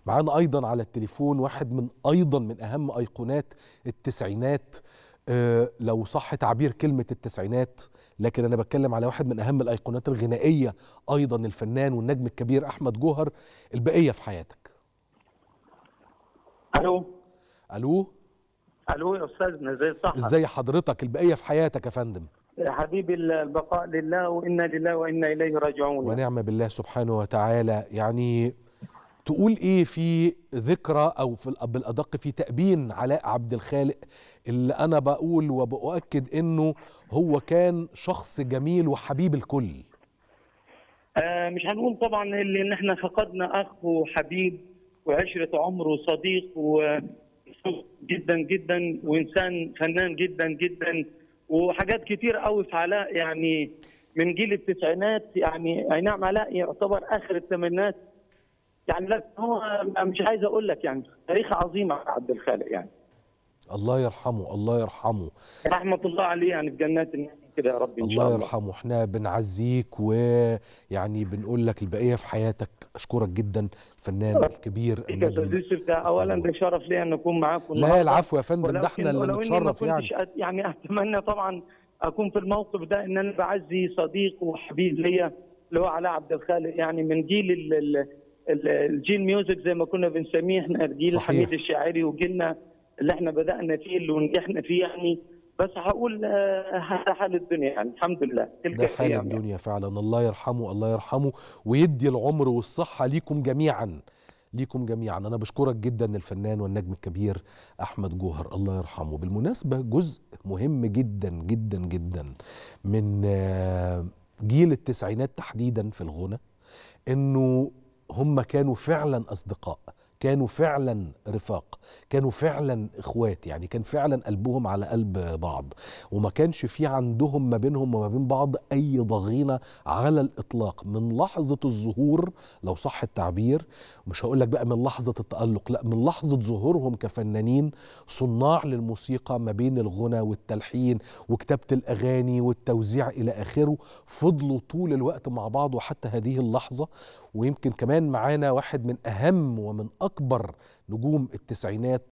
معانا ايضا على التليفون واحد من ايضا من اهم ايقونات التسعينات آه، لو صح تعبير كلمه التسعينات لكن انا بتكلم على واحد من اهم الايقونات الغنائيه ايضا الفنان والنجم الكبير احمد جوهر البقيه في حياتك الو الو الو يا استاذنا زي صح ازاي حضرتك البقيه في حياتك يا فندم يا حبيبي البقاء لله وانا لله وانا اليه راجعون ونعم بالله سبحانه وتعالى يعني تقول ايه في ذكرى او في الأ- بالادق في تأبين علاء عبد الخالق اللي انا بقول وبأؤكد انه هو كان شخص جميل وحبيب الكل آه مش هنقول طبعا اللي ان احنا فقدنا اخ وحبيب وعشره عمر وصديق و جدا جدا وانسان فنان جدا جدا وحاجات كتير قوي في علاء يعني من جيل التسعينات يعني اي نعم علاء يعتبر اخر الثمانينات يعني لكن هو مش عايز اقول لك يعني تاريخ عظيم على عبد الخالق يعني الله يرحمه الله يرحمه رحمه الله عليه يعني في جنات النعيم كده يا رب ان شاء الله الله يرحمه احنا بنعزيك ويعني بنقول لك البقيه في حياتك اشكرك جدا الفنان الكبير يا استاذ النجم يوسف ده اولا ده شرف لي ان اكون معاكم لا النهاردة. العفو يا فندم ده ولكن- احنا اللي ولو إني ما نتشرف يعني كنتش أت- يعني اتمنى طبعا اكون في الموقف ده ان انا بعزي صديق وحبيب ليا اللي هو علاء عبد الخالق يعني من جيل ال- ال- ال- الجيل ميوزك زي ما كنا بنسميه احنا جيل صحيح. حميد الشاعري وجيلنا اللي احنا بدانا فيه اللي ونجحنا فيه يعني بس هقول آه، هذا حال الدنيا يعني الحمد لله تلك ده حال الأيام يعني. الدنيا فعلا الله يرحمه الله يرحمه ويدي العمر والصحة ليكم جميعا ليكم جميعا أنا بشكرك جدا الفنان والنجم الكبير أحمد جوهر الله يرحمه بالمناسبة جزء مهم جدا جدا جدا من آه، جيل التسعينات تحديدا في الغنى إنه هم كانوا فعلا أصدقاء كانوا فعلا رفاق كانوا فعلا اخوات يعني كان فعلا قلبهم على قلب بعض وما كانش في عندهم ما بينهم وما بين بعض اي ضغينه على الاطلاق من لحظه الظهور لو صح التعبير مش هقول لك بقى من لحظه التالق لا من لحظه ظهورهم كفنانين صناع للموسيقى ما بين الغنى والتلحين وكتابه الاغاني والتوزيع الى اخره فضلوا طول الوقت مع بعض وحتى هذه اللحظه ويمكن كمان معانا واحد من اهم ومن اكبر نجوم التسعينات